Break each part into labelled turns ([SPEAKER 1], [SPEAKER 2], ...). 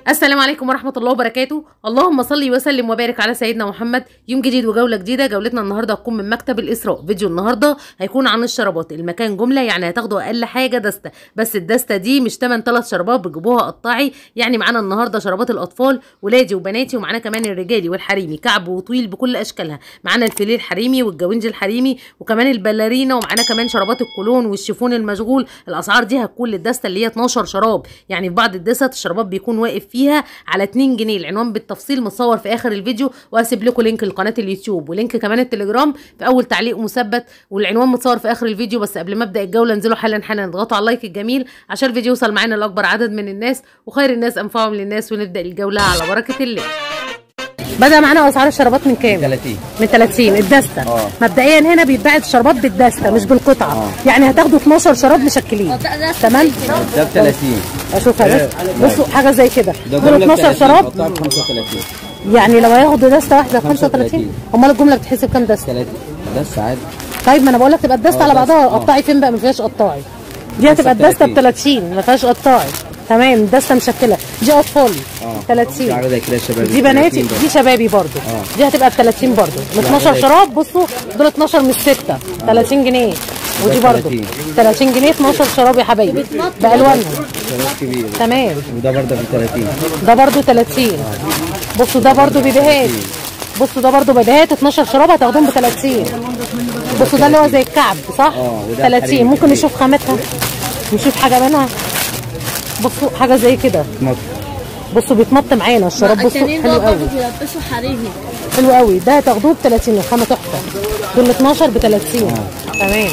[SPEAKER 1] السلام عليكم ورحمة الله وبركاته اللهم صل وسلم وبارك على سيدنا محمد يوم جديد وجولة جديدة جولتنا النهاردة هتكون من مكتب الإسراء فيديو النهاردة هيكون عن الشرابات المكان جملة يعني هتاخدوا أقل حاجة دستة بس الدستة دي مش تمن ثلاث شرابات بتجيبوها قطاعي يعني معانا النهاردة شرابات الأطفال ولادي وبناتي ومعانا كمان الرجالي والحريمي كعب وطويل بكل أشكالها معانا الفيليه الحريمي والجوينج الحريمي وكمان البلارينا ومعانا كمان شرابات الكولون والشيفون المشغول الأسعار دي هتكون للدستة اللي هي 12 شراب يعني في بعض الدست الشرابات بيكون واقف فيها على 2 جنيه العنوان بالتفصيل متصور في اخر الفيديو وهسيب لكم لينك لقناه اليوتيوب ولينك كمان التليجرام في اول تعليق مثبت والعنوان متصور في اخر الفيديو بس قبل ما ابدا الجوله انزلوا حالا حالا اضغطوا على اللايك الجميل عشان الفيديو يوصل معانا لاكبر عدد من الناس وخير الناس انفعهم للناس ونبدا الجوله على بركه الله بدا معانا اسعار الشرابات من كام
[SPEAKER 2] 30
[SPEAKER 1] من 30 الدسته
[SPEAKER 2] اه.
[SPEAKER 1] مبدئيا هنا بيتباع الشرابات بالدسته مش بالقطعه
[SPEAKER 2] اه.
[SPEAKER 1] يعني هتاخدوا 12 شراب مشكلين تمام
[SPEAKER 2] ده ب 30
[SPEAKER 1] اشوفها بس بصوا حاجه زي كده
[SPEAKER 2] ده
[SPEAKER 1] دول
[SPEAKER 2] جملة
[SPEAKER 1] 12
[SPEAKER 2] 30
[SPEAKER 1] شراب
[SPEAKER 2] قطعة ب 35
[SPEAKER 1] يعني لو هياخدوا دسته واحده ب 35
[SPEAKER 2] 35.
[SPEAKER 1] امال الجمله بتتحسب كام دسته
[SPEAKER 2] 30 بس عادي
[SPEAKER 1] طيب ما انا بقول لك تبقى الدسته
[SPEAKER 2] اه،
[SPEAKER 1] على بعضها
[SPEAKER 2] دستة، اه.
[SPEAKER 1] قطاعي فين بقى ما فيهاش قطاعي دي هتبقى
[SPEAKER 2] دستة
[SPEAKER 1] الدسته ب
[SPEAKER 2] 30.
[SPEAKER 1] 30 ما فيهاش قطاعي تمام دسته مشكله دي اطفالي
[SPEAKER 2] اه
[SPEAKER 1] 30
[SPEAKER 2] في حاجه زي كده شباب
[SPEAKER 1] دي بناتي دي شبابي برضو
[SPEAKER 2] اه.
[SPEAKER 1] دي هتبقى ب 30 برضو ال 12
[SPEAKER 2] دي-
[SPEAKER 1] شراب بصوا دول 12 مش 6 30 جنيه ودي
[SPEAKER 2] ده
[SPEAKER 1] برضو
[SPEAKER 2] 30.
[SPEAKER 1] 30 جنيه 12 شراب يا حبايبي بالوانهم
[SPEAKER 2] شباب كبير
[SPEAKER 1] تمام
[SPEAKER 2] وده برضه ب 30
[SPEAKER 1] ده برضو 30 بصوا ده برضو بيبيهات بصوا ده برضو بيبيهات 12 شراب هتاخدهم ب 30 بصوا ده اللي هو زي الكعب صح؟
[SPEAKER 2] اه، وده
[SPEAKER 1] 30
[SPEAKER 2] الحريم
[SPEAKER 1] ممكن
[SPEAKER 2] كبير.
[SPEAKER 1] نشوف خامتها نشوف حاجه منها بصوا حاجه زي كده
[SPEAKER 2] مصر
[SPEAKER 1] بصوا بيتمط معانا الشراب بصوا
[SPEAKER 3] التانيين
[SPEAKER 1] حلو
[SPEAKER 3] دول
[SPEAKER 1] قوي
[SPEAKER 3] برضه بيلبسوا حريمي
[SPEAKER 1] حلو قوي ده هتاخدوه ب 30 الخامه تحفه دول 12 ب 30 تمام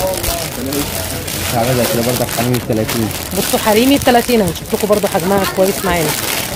[SPEAKER 2] في حاجه زي كده برضه حرامي ب 30
[SPEAKER 1] بصوا حريمي ب 30 هنشوف لكم برضو حجمها كويس معانا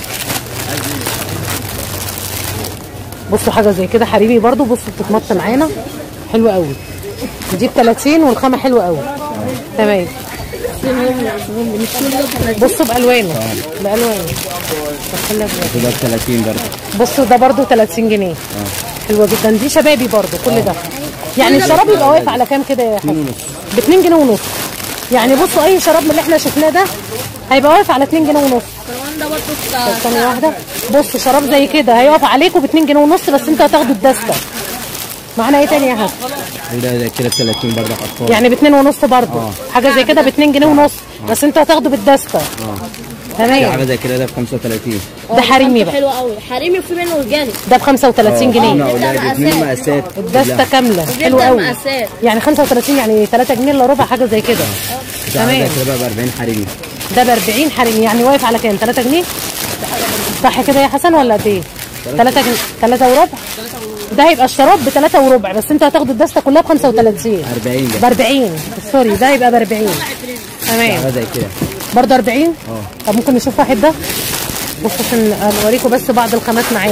[SPEAKER 1] بصوا حاجه زي كده حريمي برضو بصوا بتتمط معانا حلو قوي دي ب 30 والخامه حلوه قوي تمام
[SPEAKER 3] مش كل يوم حريمي
[SPEAKER 1] بصوا بالوانه بالوانه طب خليها بلاد.
[SPEAKER 2] وده ب 30 برضه
[SPEAKER 1] بصوا ده برضو 30 جنيه حلوه جدا دي شبابي برضو كل ده يعني الشراب يبقى واقف على كام كده يا حاج ب 2 جنيه ونص يعني بصوا اي شراب من اللي احنا شفناه ده هيبقى واقف على 2 جنيه ونص
[SPEAKER 3] كمان ده برضه
[SPEAKER 1] طب
[SPEAKER 3] بتاع
[SPEAKER 1] ثانية واحدة بص شراب زي كده هيقف عليكم ب 2 جنيه ونص بس انتوا هتاخدوا الدستة معانا ايه تاني يا حاج
[SPEAKER 2] وده زي كده ب 30 برضه اطفال
[SPEAKER 1] يعني ب 2 ونص برضه
[SPEAKER 2] اه.
[SPEAKER 1] حاجة زي كده ب 2 جنيه ونص بس انتوا هتاخدوا بالدستة
[SPEAKER 2] في حاجه
[SPEAKER 1] تمام
[SPEAKER 2] زي كده ده ب 35
[SPEAKER 1] ده حريمي بقى
[SPEAKER 3] حلو قوي حريمي وفي منه رجالي
[SPEAKER 1] ده ب 35
[SPEAKER 2] اه،
[SPEAKER 1] جنيه
[SPEAKER 2] اولاد اثنين مقاسات
[SPEAKER 1] الدستة كاملة حلو
[SPEAKER 3] بيبدأ
[SPEAKER 1] قوي
[SPEAKER 3] مقاسات.
[SPEAKER 1] يعني 35 يعني 3 جنيه الا ربع حاجة زي كده
[SPEAKER 2] في حاجه
[SPEAKER 1] تمام
[SPEAKER 2] زي كده بقى ب 40 حريمي
[SPEAKER 1] ده ب 40 حريمي يعني واقف على كام 3 جنيه صح كده يا حسن ولا قد ايه 3 جنيه 3 وربع ده هيبقى الشراب ب 3 وربع بس انتوا هتاخدوا الدستة كلها ب 35
[SPEAKER 2] 40
[SPEAKER 1] ب
[SPEAKER 2] ده
[SPEAKER 1] 40 سوري ده يبقى ب 40
[SPEAKER 2] في
[SPEAKER 1] تمام
[SPEAKER 2] حاجه زي كده
[SPEAKER 1] برضه 40
[SPEAKER 2] اه
[SPEAKER 1] طب ممكن نشوف واحد ده بصوا عشان اوريكم بس بعض الخامات معانا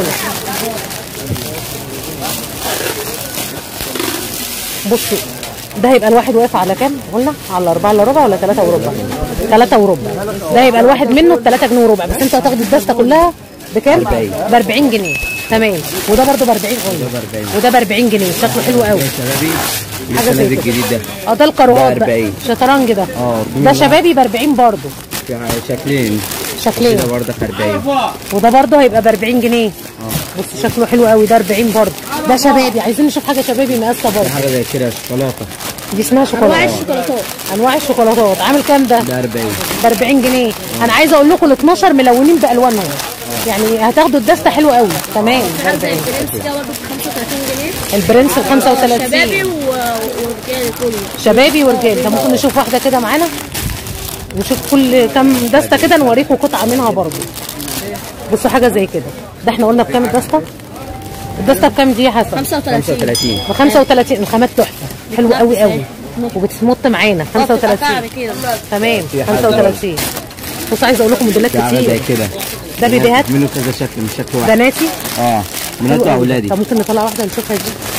[SPEAKER 1] بصوا ده هيبقى الواحد واقف على كام؟ قلنا على 4 الا ربع ولا 3 وربع؟ 3 وربع ده هيبقى الواحد منه ب 3 جنيه وربع بس انتوا هتاخدوا الدسته كلها بكام؟
[SPEAKER 2] 40.
[SPEAKER 1] ب 40 جنيه تمام وده برضه ب 40 قلنا
[SPEAKER 2] ب 40.
[SPEAKER 1] وده ب 40 جنيه شكله حلو قوي
[SPEAKER 2] ده شبابي
[SPEAKER 1] حاجة
[SPEAKER 2] لسه
[SPEAKER 1] زي
[SPEAKER 2] نازل
[SPEAKER 1] كده.
[SPEAKER 2] الجديد ده
[SPEAKER 1] اه ده الكروات
[SPEAKER 2] ب
[SPEAKER 1] ده
[SPEAKER 2] 40.
[SPEAKER 1] شطرنج ده
[SPEAKER 2] اه،
[SPEAKER 1] ده شبابي ب 40 برضه
[SPEAKER 2] في شكلين
[SPEAKER 1] شكلين
[SPEAKER 2] كده برضه ب 40
[SPEAKER 1] وده برضه هيبقى ب 40 جنيه بص شكله حلو قوي ده 40 برضه ده شبابي عايزين نشوف حاجه شبابي مقاسه
[SPEAKER 2] في
[SPEAKER 1] برضه
[SPEAKER 2] حاجه زي كده شوكولاته
[SPEAKER 1] دي اسمها
[SPEAKER 3] انواع
[SPEAKER 1] شوكولاته
[SPEAKER 3] الشوكولاتات
[SPEAKER 1] انواع الشوكولاتات عامل كام ده
[SPEAKER 2] ده 40
[SPEAKER 1] ب 40 جنيه انا عايزه اقول لكم ال 12 ملونين بالوانهم يعني هتاخدوا الدسته حلوه قوي تمام ب
[SPEAKER 3] حاجه زي
[SPEAKER 1] 40
[SPEAKER 3] البرنس ده برضه ب 35 جنيه
[SPEAKER 1] البرنس ب 35
[SPEAKER 3] شبابي و- ورجالي كله
[SPEAKER 1] شبابي ورجال طب ممكن نشوف واحده كده معانا نشوف كل كام دسته كده نوريكم قطعه منها برضه بصوا حاجه زي كده ده احنا قلنا بكام الدسته الدسته بكام دي يا حسن
[SPEAKER 3] 35
[SPEAKER 2] 35
[SPEAKER 1] ب 35 الخامات تحفه حلوه قوي قوي وبتمط معانا 35
[SPEAKER 3] كده
[SPEAKER 1] تمام
[SPEAKER 2] في حاجة
[SPEAKER 1] 35 بص عايزه اقول لكم موديلات
[SPEAKER 2] في حاجه زي
[SPEAKER 1] كتير
[SPEAKER 2] كده
[SPEAKER 1] ده بيبيهات
[SPEAKER 2] منه كذا شكل مش شكل واحد
[SPEAKER 1] بناتي
[SPEAKER 2] اه
[SPEAKER 1] حلو
[SPEAKER 2] بنات
[SPEAKER 1] قوي.
[SPEAKER 2] واولادي
[SPEAKER 1] طب ممكن نطلع واحده نشوفها دي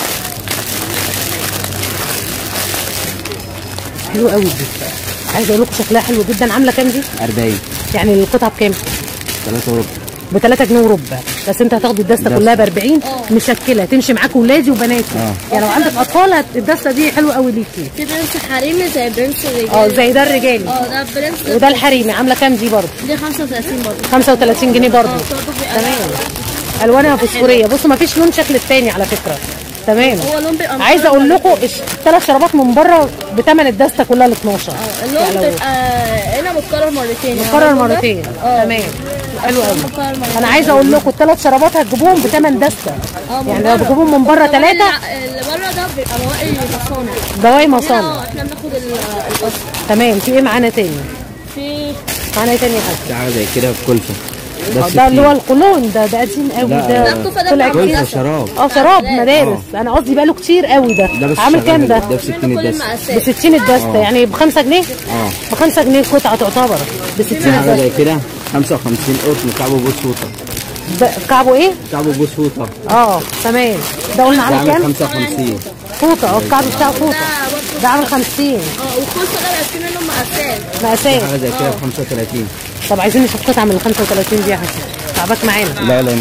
[SPEAKER 1] حلو قوي دي عايزه اقول لكم شكلها حلو جدا عامله كام دي
[SPEAKER 2] 40
[SPEAKER 1] يعني القطعه بكام
[SPEAKER 2] 3 وربع
[SPEAKER 1] ب 3 جنيه وربع بس انت هتاخدوا الدسته كلها ب 40 مشكله تمشي معاك ولادي وبناتي يعني لو عندك اطفال هت- الدسته دي حلوه قوي ليكي
[SPEAKER 3] في برنس حريمي زي برنس رجالي
[SPEAKER 1] اه زي ده الرجالي
[SPEAKER 3] اه ده برنس
[SPEAKER 1] وده الحريمي عامله كام دي برضه
[SPEAKER 3] دي 35 برضه
[SPEAKER 1] 35 جنيه برضه
[SPEAKER 3] اه برضه بيبقى
[SPEAKER 1] تمام الوانها فوسفوريه بصوا ما فيش لون شكل التاني على فكره تمام
[SPEAKER 3] هو لون بيبقى
[SPEAKER 1] عايزه اقول لكم الثلاث شرابات من بره بثمن الدسته كلها ال 12
[SPEAKER 3] اللون
[SPEAKER 1] يعني لو-
[SPEAKER 3] بيبقى هنا متكرر مرتين يعني
[SPEAKER 1] مكرر
[SPEAKER 3] اللون ده-
[SPEAKER 1] مرتين
[SPEAKER 3] اه
[SPEAKER 1] تمام حلو قوي
[SPEAKER 3] مكرر مرتين.
[SPEAKER 1] انا عايزه اقول لكم الثلاث شرابات هتجيبوهم بثمن دسته
[SPEAKER 3] اه من
[SPEAKER 1] يعني لو
[SPEAKER 3] بره.
[SPEAKER 1] بتجيبوهم من بره
[SPEAKER 3] هو
[SPEAKER 1] ثلاثه
[SPEAKER 3] اللي بره ده بيبقى بواقي مصانع
[SPEAKER 1] دواي
[SPEAKER 3] هنا
[SPEAKER 1] مصانع
[SPEAKER 3] اه احنا بناخد ال- الاصل
[SPEAKER 1] تمام في ايه معانا تاني
[SPEAKER 3] في
[SPEAKER 1] معانا ايه تاني يا حاج
[SPEAKER 2] في حاجه زي كده بكلفه
[SPEAKER 1] آه، ده اللي هو القولون ده ده قديم قوي
[SPEAKER 2] لا،
[SPEAKER 1] ده
[SPEAKER 3] ده الكوفة ده
[SPEAKER 1] طلع
[SPEAKER 3] بتاع
[SPEAKER 1] كتير.
[SPEAKER 2] كلفه شراب
[SPEAKER 1] اه شراب مدارس انا قصدي بقاله كتير قوي ده
[SPEAKER 2] ده بس
[SPEAKER 1] عامل
[SPEAKER 2] شغال
[SPEAKER 1] كام ده
[SPEAKER 2] ده ب 60
[SPEAKER 3] منه كل
[SPEAKER 2] الدسه
[SPEAKER 1] ب
[SPEAKER 3] المقاسات
[SPEAKER 1] 60 الدسته يعني ب 5 جنيه
[SPEAKER 2] اه
[SPEAKER 1] ب 5 جنيه القطعه تعتبر ب 60
[SPEAKER 2] في حاجه
[SPEAKER 1] الدسته
[SPEAKER 2] زي كده 55 قطن كعبه بوس فوطه
[SPEAKER 1] ده كعبه ايه؟
[SPEAKER 2] كعبه بوس فوطه
[SPEAKER 1] اه تمام ده قلنا
[SPEAKER 2] ده
[SPEAKER 1] عامل
[SPEAKER 2] عامل
[SPEAKER 1] كام؟
[SPEAKER 2] 55
[SPEAKER 1] فوطه اه الكعب بتاعه فوطه
[SPEAKER 3] ده برضه
[SPEAKER 1] ده عامل 50
[SPEAKER 3] اه والخلصة ده بيبقى في منه مقاسات
[SPEAKER 1] مقاسات
[SPEAKER 2] حاجه زي كده ب 35
[SPEAKER 1] طب عايزين نشوف قطعه من ال 35 دي يا حسن تعبك معانا
[SPEAKER 2] لا لا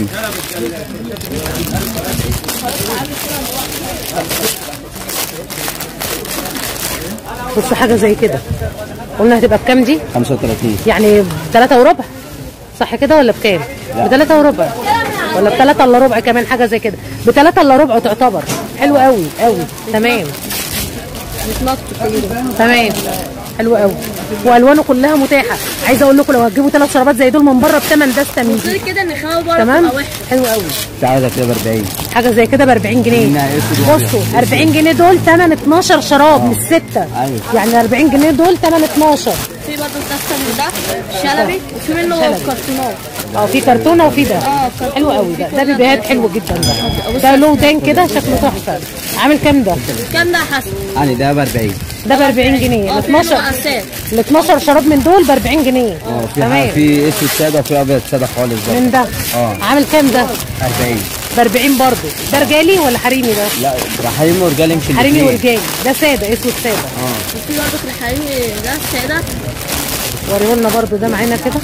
[SPEAKER 1] بص حاجه زي كده قلنا هتبقى بكام دي؟
[SPEAKER 2] 35
[SPEAKER 1] يعني بثلاثة وربع صح كده ولا بكام؟ بثلاثة وربع ولا بثلاثة الا ربع كمان حاجة زي كده بثلاثة الا ربع تعتبر حلو قوي قوي تمام
[SPEAKER 3] بتنط كده
[SPEAKER 1] تمام حلو قوي والوانه كلها متاحه عايزه اقول لكم لو هتجيبوا ثلاث شرابات زي دول من بره بثمن دسته من
[SPEAKER 3] غير
[SPEAKER 1] دي
[SPEAKER 3] كده ان خامه بره
[SPEAKER 1] تمام
[SPEAKER 3] بتبقى وحشه
[SPEAKER 1] حلو قوي
[SPEAKER 2] في حاجه زي كده ب 40
[SPEAKER 1] حاجه زي كده ب 40 جنيه
[SPEAKER 2] لا، اسود وأبيض.
[SPEAKER 1] بصوا 40 جنيه دول ثمن 12 شراب مش سته
[SPEAKER 2] أيوة.
[SPEAKER 1] يعني 40 جنيه دول ثمن 12
[SPEAKER 3] في برضه الدستة من ده شلبي وفي منه
[SPEAKER 1] شلبي.
[SPEAKER 3] كرتونات
[SPEAKER 1] اه في كرتونه وفي ده
[SPEAKER 3] اه كرتون.
[SPEAKER 1] حلو قوي ده ده بيبيهات حلو جدا ده ده له تان كده شكله تحفه عامل كام ده
[SPEAKER 3] كام ده حسن
[SPEAKER 2] يعني ده ب 40
[SPEAKER 1] ده ب 40 جنيه ال
[SPEAKER 3] اه في منه
[SPEAKER 1] 12
[SPEAKER 3] مقاسات
[SPEAKER 1] ال 12 شراب من دول ب 40 جنيه
[SPEAKER 2] اه في حاجه
[SPEAKER 1] تمام
[SPEAKER 2] في اسود ساده وفي ابيض ساده خالص
[SPEAKER 1] من
[SPEAKER 2] برضه
[SPEAKER 1] ده
[SPEAKER 2] اه.
[SPEAKER 1] عامل كام ده
[SPEAKER 2] 40
[SPEAKER 1] ب 40 برضه ده رجالي ولا حريمي ده
[SPEAKER 2] لا ده حريمي ورجال يمشي
[SPEAKER 1] حريمي
[SPEAKER 2] الاتنين.
[SPEAKER 1] ورجالي ده ساده اسود ساده
[SPEAKER 2] اه
[SPEAKER 3] وفي برضه في الحريمي ده السادة
[SPEAKER 1] وريه لنا برضه ده معانا كده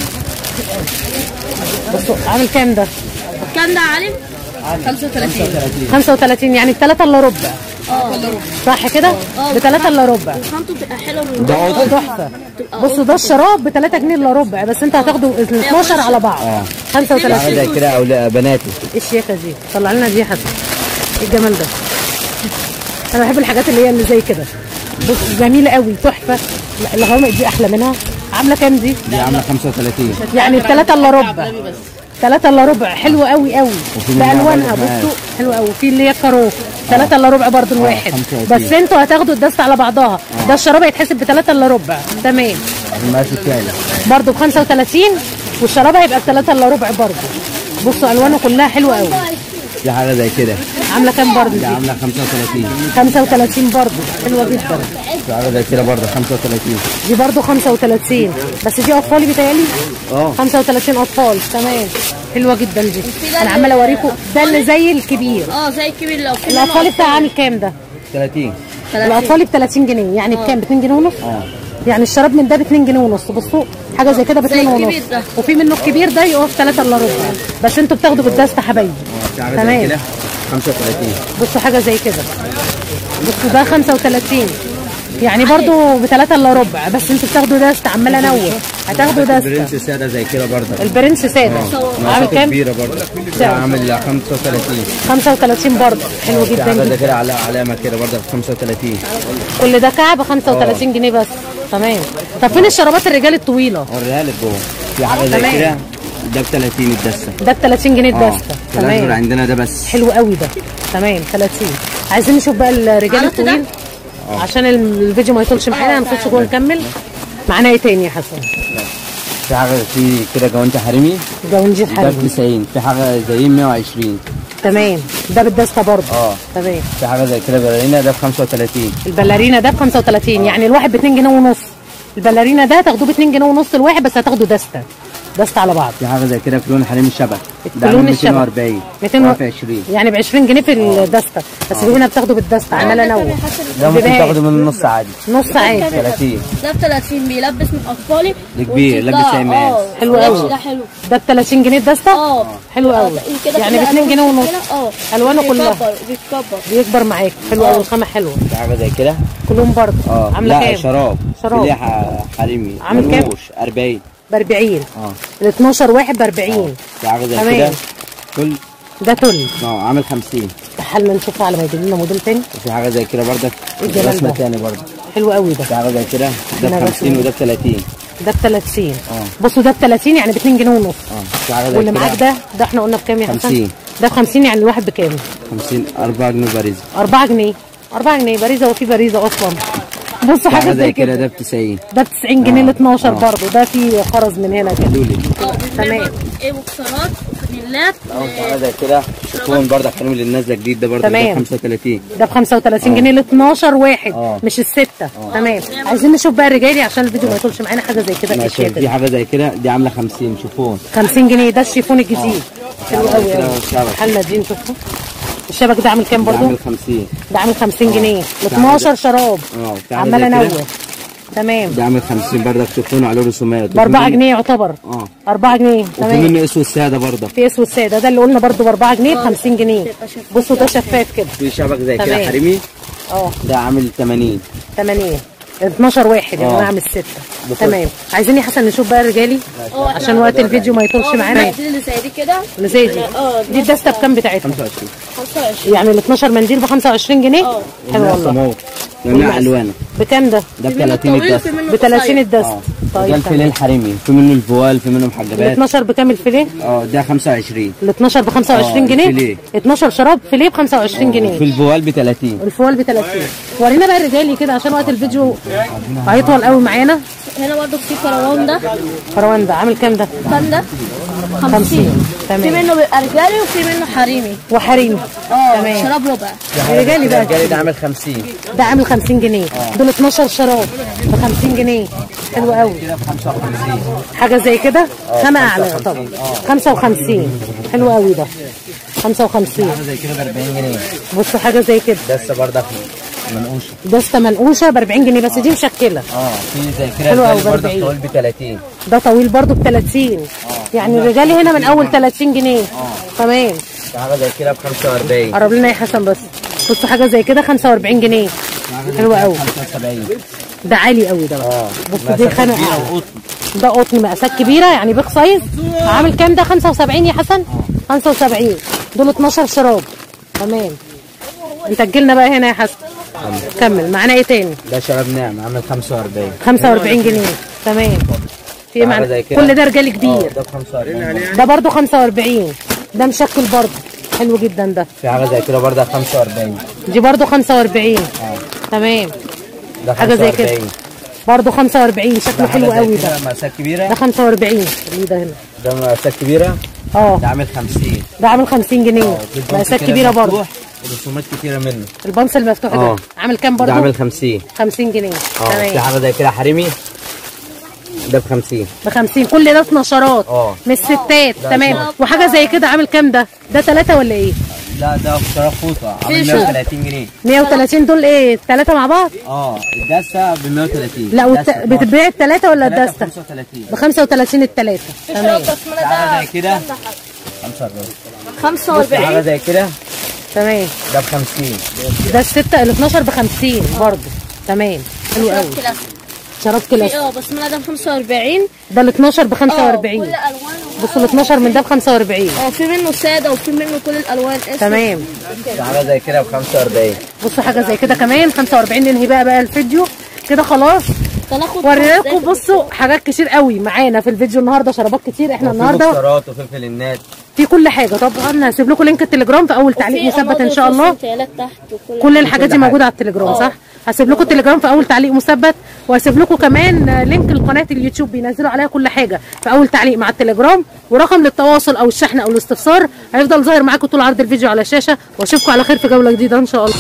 [SPEAKER 1] بصوا عامل كام ده
[SPEAKER 3] كام ده يا علي؟ 35
[SPEAKER 1] 35 يعني بثلاثة الا ربع
[SPEAKER 3] اه
[SPEAKER 1] صح كده بثلاثة الا ربع
[SPEAKER 3] وخامته بتبقى حلوه من
[SPEAKER 2] ده
[SPEAKER 3] جوه.
[SPEAKER 2] قطن
[SPEAKER 1] تحفه بصوا ده الشراب ب 3 جنيه الا ربع بس انت هتاخدوا ال 12 على بعض
[SPEAKER 2] اه.
[SPEAKER 1] 35
[SPEAKER 2] حاجه زي كده او لا بناتي
[SPEAKER 1] ايه الشياكه دي طلع لنا دي يا حسن ايه الجمال ده انا بحب الحاجات اللي هي اللي زي كده بص جميله قوي تحفه لا الغوامق دي احلى منها عامله كام دي
[SPEAKER 2] دي عامله 35
[SPEAKER 1] يعني الثلاثه الا ربع ثلاثة الا ربع حلوة قوي قوي
[SPEAKER 2] وفي منها
[SPEAKER 1] بألوانها
[SPEAKER 2] برضه معاك.
[SPEAKER 1] بصوا حلوة قوي في اللي هي كارو ثلاثة الا ربع برضه الواحد
[SPEAKER 2] 35.
[SPEAKER 1] بس انتوا هتاخدوا الدستة على بعضها ده الشراب هيتحسب بثلاثة الا ربع تمام
[SPEAKER 2] المقاس الثاني
[SPEAKER 1] برضه ب 35 والشراب هيبقى بثلاثة الا ربع برضه بصوا الوانه كلها حلوة قوي
[SPEAKER 2] دي حاجه زي كده
[SPEAKER 1] عاملة كام برضه
[SPEAKER 2] دي
[SPEAKER 1] دي؟
[SPEAKER 2] عامله 35
[SPEAKER 1] 35 برضه حلوة جدا
[SPEAKER 2] في حاجه زي كده برضه 35
[SPEAKER 1] دي برضه 35 بس دي اطفالي بيتهيألي
[SPEAKER 2] اه
[SPEAKER 1] 35 اطفال تمام حلوة جدا دي انا عمالة اوريكم ده اللي زي الكبير
[SPEAKER 3] اه زي الكبير لو في
[SPEAKER 1] الاطفال بتاع عامل كام ده؟
[SPEAKER 2] 30
[SPEAKER 1] الاطفال ب 30 جنيه يعني بكام؟ ب 2 جنيه ونص؟
[SPEAKER 2] اه
[SPEAKER 1] يعني الشراب من ده ب 2 جنيه ونص بصوا حاجه زي كده ب 2 ونص
[SPEAKER 3] الكبير ده.
[SPEAKER 1] وفي منه الكبير ده يقف 3 الا ربع بس انتوا بتاخدوا بالدستة حبايبي
[SPEAKER 2] اه في حاجه زي
[SPEAKER 1] تمام
[SPEAKER 2] كده 35
[SPEAKER 1] بصوا حاجه زي كده بصوا ده 35 يعني برضو بثلاثة الا ربع بس انتوا بتاخدوا دستة عمال انوه هتاخدوا دستة
[SPEAKER 2] برنس ساده زي كده برضه
[SPEAKER 1] البرنس ساده عامل
[SPEAKER 2] مقاساته
[SPEAKER 1] كام؟
[SPEAKER 2] كبيره برضه ده
[SPEAKER 1] سعر.
[SPEAKER 2] عامل 35
[SPEAKER 1] 35 برضو حلو
[SPEAKER 2] في
[SPEAKER 1] جدا
[SPEAKER 2] حاجه زي
[SPEAKER 1] جدا
[SPEAKER 2] كده على علامه كده برضه ب 35
[SPEAKER 1] كل ده كعب 35 جنيه بس تمام طب فين الشرابات الرجال الطويله؟
[SPEAKER 2] اوريها لك جوه في حاجه زي
[SPEAKER 1] تمام.
[SPEAKER 2] كده ده ب 30 الدسه
[SPEAKER 1] ده ب 30 جنيه
[SPEAKER 2] اه
[SPEAKER 1] الدستة
[SPEAKER 2] في الازرق
[SPEAKER 1] تمام
[SPEAKER 2] عندنا ده بس
[SPEAKER 1] حلو قوي ده تمام 30 عايزين نشوف بقى الرجال
[SPEAKER 3] عرفت ده؟
[SPEAKER 1] الطويل عشان الفيديو ما يطولش معانا هنخش جوه نكمل معانا ايه تاني يا حسن؟
[SPEAKER 2] في حاجه في كده جوانتي حريمي
[SPEAKER 1] جوانجي
[SPEAKER 2] ده ب
[SPEAKER 1] حربي
[SPEAKER 2] 90 في حاجه زي 120
[SPEAKER 1] تمام ده بالدستة برضه
[SPEAKER 2] اه.
[SPEAKER 1] تمام
[SPEAKER 2] في حاجه زي كده باليرينا ده ب 35
[SPEAKER 1] البلارينا ده ب 35 يعني الواحد ب 2 جنيه ونص البلارينا ده تاخدوه ب 2 جنيه ونص الواحد بس هتاخدوا دستة دست على بعض
[SPEAKER 2] في حاجه زي كده في لون حريم الشبك ده
[SPEAKER 1] في لون
[SPEAKER 2] عامل
[SPEAKER 1] الشبك.
[SPEAKER 2] 240
[SPEAKER 1] 200
[SPEAKER 2] واقف 20
[SPEAKER 1] يعني ب 20 جنيه في الدستة بس هنا بتاخده بالدستة عمالة انوع
[SPEAKER 2] ده ممكن
[SPEAKER 1] بيبقى
[SPEAKER 2] تاخده من النص عادي
[SPEAKER 1] نص عادي
[SPEAKER 2] 30
[SPEAKER 3] ده ب 30 بيلبس من اطفالي
[SPEAKER 2] ده كبير،
[SPEAKER 3] وده-
[SPEAKER 2] لبس عماد.
[SPEAKER 3] اه
[SPEAKER 1] حلو
[SPEAKER 3] اللبس
[SPEAKER 1] أوي.
[SPEAKER 3] ده حلو
[SPEAKER 1] ده ب 30 جنيه الدستة
[SPEAKER 3] اه
[SPEAKER 1] حلو قوي
[SPEAKER 3] كده
[SPEAKER 1] يعني ب
[SPEAKER 3] كده
[SPEAKER 1] 2 جنيه ونص
[SPEAKER 3] كده، اه
[SPEAKER 1] ألوانه كلها.
[SPEAKER 3] بيكبر بيتكبر
[SPEAKER 1] بيكبر معاك حلو قوي الخامة حلوة
[SPEAKER 2] في حاجه زي كده
[SPEAKER 1] كلهم برضه
[SPEAKER 2] اه
[SPEAKER 1] عاملة
[SPEAKER 2] لا
[SPEAKER 1] كام؟
[SPEAKER 2] شراب
[SPEAKER 1] شراب.
[SPEAKER 2] ليه ح- حريمي
[SPEAKER 1] عامل كام؟
[SPEAKER 2] منقوش 40
[SPEAKER 1] ب 40
[SPEAKER 2] اه
[SPEAKER 1] ال 12 واحد ب 40
[SPEAKER 2] في حاجه زي
[SPEAKER 1] تمام.
[SPEAKER 2] كده كل
[SPEAKER 1] ده تل
[SPEAKER 2] اه عامل 50
[SPEAKER 1] تعالى نشوفه على ما يجيب لنا موديل تاني
[SPEAKER 2] وفي حاجه زي كده برضك
[SPEAKER 1] إيه الجمال
[SPEAKER 2] رسمه
[SPEAKER 1] ده؟
[SPEAKER 2] تاني برضه
[SPEAKER 1] حلو قوي ده
[SPEAKER 2] في حاجه زي كده ده
[SPEAKER 1] هنا
[SPEAKER 2] ب 50
[SPEAKER 1] رسمة.
[SPEAKER 2] وده ب 30
[SPEAKER 1] ده ب 30
[SPEAKER 2] اه.
[SPEAKER 1] بصوا ده ب 30 يعني ب 2 جنيه ونص
[SPEAKER 2] اه في حاجه زي
[SPEAKER 1] واللي
[SPEAKER 2] كده
[SPEAKER 1] معاك ده ده احنا قلنا بكام يا حسن
[SPEAKER 2] 50.
[SPEAKER 1] ده ب 50 يعني الواحد بكام
[SPEAKER 2] 50 4 جنيه باريزا
[SPEAKER 1] 4 جنيه 4 جنيه باريزه وفي باريزه اصلا بصوا
[SPEAKER 2] في
[SPEAKER 1] حاجه زي كده
[SPEAKER 2] ده ب 90
[SPEAKER 1] ده ب 90 جنيه ل
[SPEAKER 2] اه.
[SPEAKER 1] 12
[SPEAKER 2] اه.
[SPEAKER 1] برضه ده في خرز من هنا كده
[SPEAKER 2] لولي
[SPEAKER 3] اه
[SPEAKER 1] تمام.
[SPEAKER 3] بيبقى ايه بوكسرات وفانيلات
[SPEAKER 2] اه في حاجه زي كده شيفون برضك حريمي اللي نازله جديد ده برضه
[SPEAKER 1] تمام.
[SPEAKER 2] ده 35
[SPEAKER 1] ده ب 35 جنيه ل 12 واحد
[SPEAKER 2] اه.
[SPEAKER 1] مش السته تمام عايزين نشوف بقى الرجالي عشان الفيديو ما يطولش معانا حاجه زي كده
[SPEAKER 2] ماشي
[SPEAKER 1] الشياكة
[SPEAKER 2] في
[SPEAKER 1] دي.
[SPEAKER 2] حاجه زي كده دي عامله 50 شيفون
[SPEAKER 1] 50 جنيه ده الشيفون الجديد حلو
[SPEAKER 2] اه.
[SPEAKER 1] قوي
[SPEAKER 2] كده
[SPEAKER 1] قوي
[SPEAKER 2] الشبك.
[SPEAKER 1] حالنا دي نشوفه الشبك ده عامل كام
[SPEAKER 2] ده
[SPEAKER 1] برضه
[SPEAKER 2] عامل 50
[SPEAKER 1] ده عامل 50 جنيه ل
[SPEAKER 2] في
[SPEAKER 1] 12
[SPEAKER 2] حاجة-
[SPEAKER 1] شراب
[SPEAKER 2] اه في حاجة
[SPEAKER 1] عمال
[SPEAKER 2] زي كده.
[SPEAKER 1] انوه تمام
[SPEAKER 2] ده عامل 50 برضك شيفون عليه رسومات
[SPEAKER 1] ب 4 جنيه يعتبر
[SPEAKER 2] اه
[SPEAKER 1] 4 جنيه
[SPEAKER 2] وفي
[SPEAKER 1] تمام
[SPEAKER 2] منه اسود ساده برضك
[SPEAKER 1] في اسود ساده ده اللي قلنا برضو ب 4 جنيه ب 50 جنيه بصوا ده شفاف كده
[SPEAKER 2] في شبك زي كده
[SPEAKER 1] تمام.
[SPEAKER 2] حريمي
[SPEAKER 1] اه
[SPEAKER 2] ده عامل 80
[SPEAKER 1] 80 12 واحد يعني
[SPEAKER 2] اه.
[SPEAKER 1] انا اعمل 6
[SPEAKER 2] بص.
[SPEAKER 1] تمام عايزين يا حسن نشوف بقى الرجالي
[SPEAKER 3] اه
[SPEAKER 1] عشان وقت الفيديو ما يطولش معانا
[SPEAKER 3] دي اللي زي دي كده
[SPEAKER 1] اللي زي دي
[SPEAKER 3] اه
[SPEAKER 1] دي الدسته بكام بتاعتها
[SPEAKER 2] 25
[SPEAKER 3] 25
[SPEAKER 1] يعني ال 12 منديل ب 25 جنيه
[SPEAKER 3] اه.
[SPEAKER 1] حلو والله
[SPEAKER 2] جميع الوانه
[SPEAKER 1] بكام ده
[SPEAKER 2] ده ب
[SPEAKER 3] في منه
[SPEAKER 2] 30
[SPEAKER 3] طويل
[SPEAKER 2] الدست
[SPEAKER 3] وفي منه
[SPEAKER 1] ب 30
[SPEAKER 3] قصير.
[SPEAKER 1] الدست
[SPEAKER 2] اه ده
[SPEAKER 1] طيب
[SPEAKER 2] الفيليه
[SPEAKER 1] تمام
[SPEAKER 2] الحريمي في منه الفوال في منه
[SPEAKER 1] ال
[SPEAKER 2] محجبات
[SPEAKER 1] 12 بكام الفيليه
[SPEAKER 2] اه ده 25
[SPEAKER 1] ال 12 ب 25
[SPEAKER 2] اه،
[SPEAKER 1] جنيه
[SPEAKER 2] الفيليه.
[SPEAKER 1] 12 شراب فيليه ب 25 جنيه
[SPEAKER 2] في الفوال ب 30
[SPEAKER 1] الفوال ب 30 ورينا بقى الرجالي كده عشان وقت الفيديو هيطول قوي معانا
[SPEAKER 3] هنا برضو في كروان ده
[SPEAKER 1] كروان ده عامل كام ده
[SPEAKER 3] كان ده
[SPEAKER 1] 50
[SPEAKER 3] 50 في
[SPEAKER 1] تمام
[SPEAKER 3] منه بيبقى رجالي وفي منه حريمي
[SPEAKER 1] وحريمي
[SPEAKER 3] اه
[SPEAKER 1] تمام.
[SPEAKER 3] شراب ربع
[SPEAKER 1] الرجالي بقى
[SPEAKER 2] الرجالي ده عامل 50
[SPEAKER 1] ده عامل 50 جنيه دول 12 شراب ب 50 جنيه حلو قوي
[SPEAKER 2] كده ب 55
[SPEAKER 1] حاجه زي كده خامه اعلى
[SPEAKER 2] 55.
[SPEAKER 1] طبعا
[SPEAKER 2] اه.
[SPEAKER 1] 55 حلو قوي ده 55
[SPEAKER 2] حاجه زي كده ب 40 جنيه
[SPEAKER 1] بصوا حاجه زي كده
[SPEAKER 2] دسه برضك منقوشه
[SPEAKER 1] دسته منقوشه ب 40 جنيه بس دي مشكله
[SPEAKER 2] اه في زي كده
[SPEAKER 1] حلو أوي
[SPEAKER 2] الرجالي
[SPEAKER 1] ب
[SPEAKER 2] برضك
[SPEAKER 1] 40.
[SPEAKER 2] طويل ب 30
[SPEAKER 1] ده طويل برضو ب 30 يعني الرجالي هنا من اول 30 جنيه تمام
[SPEAKER 2] في حاجه زي كده ب 45
[SPEAKER 1] قرب لنا يا حسن بس بصوا حاجه زي كده 45 جنيه حلو قوي
[SPEAKER 2] 75
[SPEAKER 1] ده عالي قوي ده بقى.
[SPEAKER 2] اه
[SPEAKER 1] بصوا دي خانه
[SPEAKER 2] كبيرة
[SPEAKER 1] أعلى.
[SPEAKER 2] وقطن.
[SPEAKER 1] ده قطن مقاسات كبيره يعني بيخ سايز عامل كام ده 75 يا حسن 75 دول 12 شراب تمام انت تجيلنا بقى هنا يا حسن كمل معانا ايه تاني
[SPEAKER 2] ده شراب ناعم عامل 45
[SPEAKER 1] 45 جنيه تمام في ايه
[SPEAKER 2] حاجة
[SPEAKER 1] معانا
[SPEAKER 2] زي كده.
[SPEAKER 1] كل ده رجالي
[SPEAKER 2] اه
[SPEAKER 1] كبير
[SPEAKER 2] ده ب 45
[SPEAKER 1] ده برضو 45 ده مشكل برضو حلو جدا ده
[SPEAKER 2] في حاجه زي كده برضه 45
[SPEAKER 1] دي برضو 45 تمام
[SPEAKER 2] ده
[SPEAKER 1] حاجة زي كده.
[SPEAKER 2] 45
[SPEAKER 1] برضو 45 شكله
[SPEAKER 2] حاجة
[SPEAKER 1] حلو
[SPEAKER 2] زي
[SPEAKER 1] قوي
[SPEAKER 2] كده
[SPEAKER 1] ده
[SPEAKER 2] مقاسات كبيره
[SPEAKER 1] ده 45 اللي ده هنا
[SPEAKER 2] ده مقاسات كبيره
[SPEAKER 1] اه
[SPEAKER 2] ده عامل 50
[SPEAKER 1] ده عامل 50 جنيه
[SPEAKER 2] في البنط
[SPEAKER 1] مقاسات
[SPEAKER 2] كده
[SPEAKER 1] كبيره برضو
[SPEAKER 2] مفتوح ورسومات كتيره منه
[SPEAKER 1] البنص المفتوح ده
[SPEAKER 2] اه.
[SPEAKER 1] عامل كام
[SPEAKER 2] ده
[SPEAKER 1] برضو
[SPEAKER 2] عامل 50
[SPEAKER 1] 50 جنيه
[SPEAKER 2] اه في
[SPEAKER 1] تمام
[SPEAKER 2] حاجه زي كده حريمي ده ب 50
[SPEAKER 1] ب 50 كل ده 12
[SPEAKER 2] اه.
[SPEAKER 1] مش ستات
[SPEAKER 2] ده
[SPEAKER 1] تمام
[SPEAKER 2] شراب.
[SPEAKER 1] وحاجه زي كده عامل كام ده ده ثلاثه ولا ايه
[SPEAKER 2] لا ده شراب فوطه عامل
[SPEAKER 3] شو؟
[SPEAKER 2] 130 جنيه
[SPEAKER 1] 130 دول ايه ثلاثه مع بعض
[SPEAKER 2] اه الدسه ب 130
[SPEAKER 1] لا والت...
[SPEAKER 2] دسة
[SPEAKER 1] بتبيع الثلاثه ولا
[SPEAKER 2] ثلاثة
[SPEAKER 1] الدسته
[SPEAKER 2] 35
[SPEAKER 1] ب 35 الثلاثه تمام
[SPEAKER 2] في حاجه زي كده 45 في
[SPEAKER 3] 45
[SPEAKER 2] حاجه زي كده
[SPEAKER 1] تمام
[SPEAKER 2] ده ب 50
[SPEAKER 1] ده الستة ال 12 ب 50 برضه تمام حلو قوي
[SPEAKER 3] كلاسيك.
[SPEAKER 1] شراب
[SPEAKER 3] في
[SPEAKER 1] كلاسيك
[SPEAKER 3] اه بس ده ب 45
[SPEAKER 1] ده ال 12 ب
[SPEAKER 3] اه كل
[SPEAKER 1] 45
[SPEAKER 3] الوانه
[SPEAKER 1] بصوا ال 12 من ده ب 45
[SPEAKER 3] اه في منه ساده وفي منه كل الالوان اسود
[SPEAKER 1] تمام
[SPEAKER 2] في حاجه زي كده ب 45
[SPEAKER 1] بصوا حاجه زي كده كمان 45 ننهي بقى بقى الفيديو كده خلاص
[SPEAKER 3] تناخد
[SPEAKER 1] ورينا لكم بصوا حاجات كتير قوي معانا في الفيديو النهارده شرابات كتير احنا
[SPEAKER 2] وفي
[SPEAKER 1] النهارده
[SPEAKER 2] بوكسرات وفلفل النات
[SPEAKER 1] في كل حاجه طبعا هسيب لكم لينك التليجرام في اول تعليق مثبت ان شاء الله
[SPEAKER 3] تحت وكل
[SPEAKER 1] كل الحاجات دي
[SPEAKER 2] حاجة.
[SPEAKER 1] موجوده على التليجرام
[SPEAKER 3] اه.
[SPEAKER 1] صح هسيب لكم التليجرام في اول تعليق مثبت وهسيب لكم كمان آه، لينك لقناه اليوتيوب بينزلوا عليها كل حاجه في اول تعليق مع التليجرام ورقم للتواصل او الشحن او الاستفسار هيفضل ظاهر معاكم طول عرض الفيديو على الشاشه واشوفكم على خير في جوله جديده ان شاء الله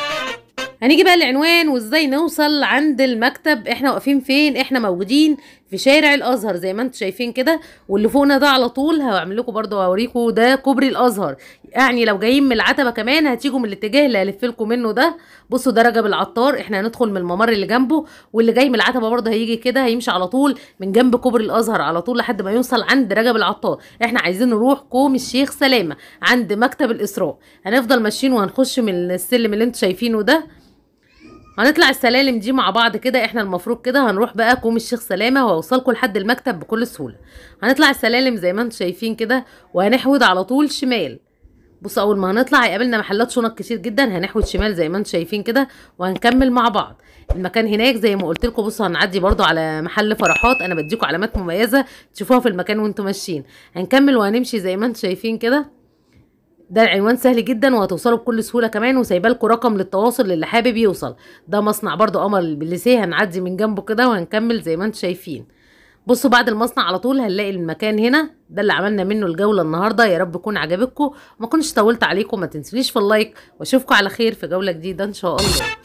[SPEAKER 1] هنيجي بقى العنوان وازاي نوصل عند المكتب احنا واقفين فين احنا موجودين في شارع الازهر زي ما انتم شايفين كده واللي فوقنا ده على طول هعمل لكم برضو هوريكم ده كوبري الازهر يعني لو جايين من العتبه كمان هتيجوا من الاتجاه اللي هلف لكم منه ده بصوا ده رجب العطار احنا هندخل من الممر اللي جنبه واللي جاي من العتبه برضه هيجي كده هيمشي على طول من جنب كوبري الازهر على طول لحد ما يوصل عند رجب العطار احنا عايزين نروح كوم الشيخ سلامه عند مكتب الاسراء هنفضل ماشيين وهنخش من السلم اللي انتم شايفينه ده هنطلع السلالم دي مع بعض كده احنا المفروض كده هنروح بقى كوم الشيخ سلامه وهوصلكم لحد المكتب بكل سهوله هنطلع السلالم زي ما انتم شايفين كده وهنحود على طول شمال بصوا اول ما هنطلع هيقابلنا محلات شنط كتير جدا هنحود شمال زي ما انتم شايفين كده وهنكمل مع بعض المكان هناك زي ما قلت لكم بصوا هنعدي برضو على محل فرحات انا بديكم علامات مميزه تشوفوها في المكان وانتم ماشيين هنكمل وهنمشي زي ما انتم شايفين كده ده العنوان سهل جدا وهتوصلوا بكل سهوله كمان وسايبه لكم رقم للتواصل للي حابب يوصل ده مصنع برضو قمر البليسيه هنعدي من جنبه كده وهنكمل زي ما انتم شايفين بصوا بعد المصنع على طول هنلاقي المكان هنا ده اللي عملنا منه الجوله النهارده يا رب يكون عجبكم وما كنتش طولت عليكم ما تنسونيش في اللايك واشوفكم على خير في جوله جديده ان شاء الله